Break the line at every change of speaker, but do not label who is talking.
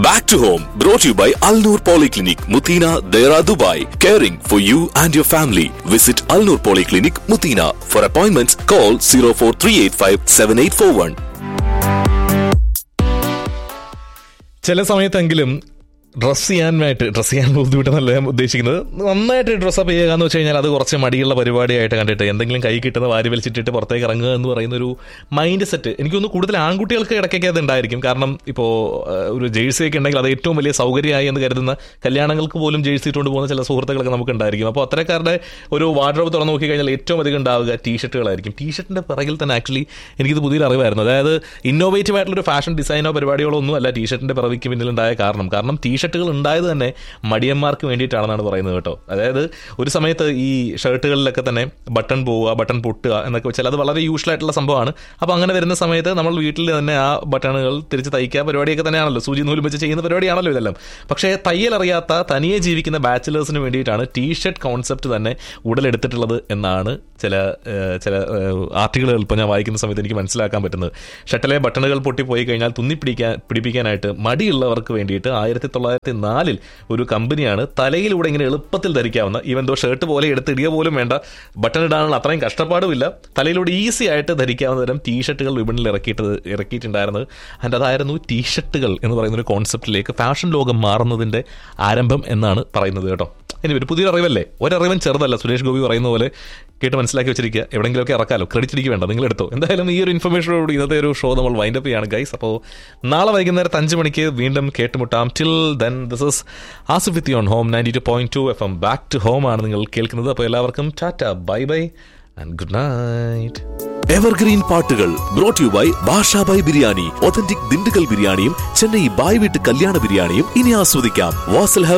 Back to home, brought to you by Al Noor Polyclinic, Mutina, Dera, Dubai. Caring for you and your family. Visit Al Noor Polyclinic, Mutina. For appointments, call 04385 7841.
ചില സമയത്തെങ്കിലും dress ചെയ്യാനായിട്ട് dress ചെയ്യാൻ ബുദ്ധിമുട്ടെന്നല്ല ഞാൻ ഉദ്ദേശിക്കുന്നത് നന്നായിട്ട് dress up ചെയ്യുക എന്ന് വെച്ച് കഴിഞ്ഞാൽ അത് കുറച്ച് മടിയുള്ള പരിപാടിയായിട്ട് കണ്ടിട്ട് എന്തെങ്കിലും കൈ കിട്ടുന്ന വാരി വലിച്ചിട്ടിട്ട് പുറത്തേക്ക് ഇറങ്ങുക എന്ന് പറയുന്ന ഒരു മൈൻഡ് സെറ്റ് എനിക്കൊന്ന് കൂടുതൽ ആൺകുട്ടികൾക്ക് ഇടയ്ക്കൊക്കെ അത് ഉണ്ടായിരിക്കും കാരണം ഇപ്പോൾ ഒരു ജേഴ്സി ഒക്കെ ഉണ്ടെങ്കിൽ അത് ഏറ്റവും വലിയ സൗകര്യമായി എന്ന് കരുതുന്ന കല്യാണങ്ങൾക്ക് പോലും ജേഴ്സി ഇട്ടുകൊണ്ട് പോകുന്ന ചില സുഹൃത്തുക്കളൊക്കെ നമുക്ക് ഉണ്ടായിരിക്കും അപ്പോൾ അത്തരക്കാരുടെ ഒരു വാർഡ്രോബ് തുറന്ന് നോക്കി കഴിഞ്ഞാൽ ഏറ്റവും അധികം ഉണ്ടാവുക ടീഷർട്ടുകളായിരിക്കും ടീഷർട്ടിന്റെ പിറകിൽ തന്നെ ആക്ച്വലി എനിക്കിത് പുതിയൊരു അറിവായിരുന്നു അതായത് ഇന്നോവേറ്റീവ് ആയിട്ടുള്ള ഒരു ഫാഷൻ ഡിസൈനോ പരിപാടികളോ ഒന്നും അല്ല ടീഷർട്ടിന്റെ പിറവിക്ക് പിന്നിലുണ്ടായ കാരണം കാരണം ടീഷർട്ടുകൾ ഉണ്ടായത് തന്നെ മടിയന്മാർക്ക് വേണ്ടിയിട്ടാണെന്നാണ് പറയുന്നത് കേട്ടോ അതായത് ഒരു സമയത്ത് ഈ ഷർട്ടുകളിലൊക്കെ തന്നെ ബട്ടൺ പോവുക ബട്ടൺ പൊട്ടുക എന്നൊക്കെ വെച്ചാൽ അത് വളരെ യൂഷ്വൽ ആയിട്ടുള്ള സംഭവമാണ് അപ്പോൾ അങ്ങനെ വരുന്ന സമയത്ത് നമ്മൾ വീട്ടിൽ തന്നെ ആ ബട്ടണുകൾ തിരിച്ച് തയ്ക്കുക പരിപാടിയൊക്കെ തന്നെയാണല്ലോ സൂചി നൂലും വെച്ച് ചെയ്യുന്ന പരിപാടിയാണല്ലോ ഇതെല്ലാം പക്ഷേ തയ്യൽ അറിയാത്ത തനിയെ ജീവിക്കുന്ന ബാച്ചിലേഴ്സിന് വേണ്ടിയിട്ടാണ് ടീഷർട്ട് കോൺസെപ്റ്റ് തന്നെ ഉടലെടുത്തിട്ടുള്ളത് എന്നാണ് ചില ഏഹ്, ചില ആർട്ടിക്കിളുകൾ ഇപ്പോൾ ഞാൻ വായിക്കുന്ന സമയത്ത് എനിക്ക് മനസ്സിലാക്കാൻ പറ്റുന്നത് ഷട്ടിലെ ബട്ടണുകൾ പൊട്ടിപ്പോയി കഴിഞ്ഞാൽ തുന്നി പിടിക്കാൻ പിടിപ്പിക്കാനായിട്ട് മടിയുള്ളവർക്ക് വേണ്ടിയിട്ട് ആയിരത്തി തൊള്ളായിരത്തി നാലിൽ ഒരു കമ്പനിയാണ് തലയിലൂടെ ഇങ്ങനെ എളുപ്പത്തിൽ ധരിക്കാവുന്ന ഈവൻ ദോ ഷർട്ട് പോലെ എടുത്ത് ഇടുക പോലും വേണ്ട ബട്ടൺ ഇടാനുള്ള അത്രയും കഷ്ടപ്പാടുമില്ല തലയിലൂടെ ഈസി ആയിട്ട് ധരിക്കാവുന്ന തരം ടീഷർട്ടുകൾ വിപണിയിൽ ഇറക്കിയിട്ടത് ഇറക്കിയിട്ടുണ്ടായിരുന്നത് അതിൻ്റെ അതായിരുന്നു ടീഷർട്ടുകൾ എന്ന് പറയുന്ന ഒരു കോൺസെപ്റ്റിലേക്ക് ഫാഷൻ ലോകം മാറുന്നതിൻ്റെ ആരംഭം എന്നാണ് പറയുന്നത് കേട്ടോ ഇനി ഒരു പുതിയ അറിവല്ലേ ഒരറിവൻ ചെറുതല്ല സുരേഷ് ഗോപി പറയുന്ന പോലെ കേട്ട് മനസ്സിലാക്കി വെച്ചിരിക്കുക എവിടെയെങ്കിലുമൊക്കെ ഇറക്കാലോ ക്രെഡിറ്റ് എനിക്ക് വേണ്ട നിങ്ങൾ എടുത്തോ എന്തായാലും ഈ ഒരു ഇൻഫർമേഷനോട് ഇന്നത്തെ ഒരു ഷോ നമ്മൾ വൈൻഡ് അപ്പ് ചെയ്യാണ് ഗൈസ് അപ്പോൾ നാളെ വൈകുന്നേരത്ത് അഞ്ച് മണിക്ക് വീണ്ടും കേട്ടുമുട്ടാം till then this is Asif with on home ninety two point two F M back to home ആണ് നിങ്ങൾ കേൾക്കുന്നത് അപ്പോൾ എല്ലാവർക്കും tata bye bye and good night
evergreen പാട്ടുകൾ brought you by Bashabhai biryani authentic Dindigul ബിരിയാണിയും ചെന്നൈ ബായ് വീട്ട് കല്യാണ ബിരിയാണിയും ഇനി ആസ്വദിക്കാം വാസൽ